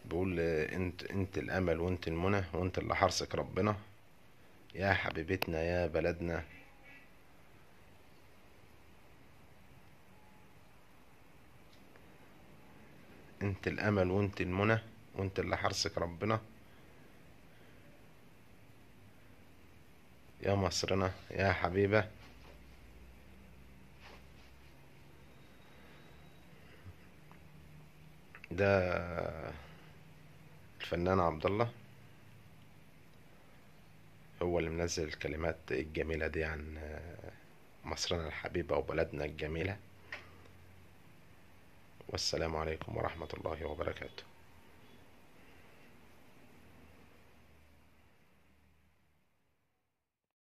بقول انت انت الامل وانت المنى وانت اللي حرصك ربنا يا حبيبتنا يا بلدنا انت الامل وانت المنى وانت اللي حرصك ربنا يا مصرنا يا حبيبة ده الفنان عبد الله هو اللي منزل الكلمات الجميلة دي عن مصرنا الحبيبة وبلدنا الجميلة والسلام عليكم ورحمة الله وبركاته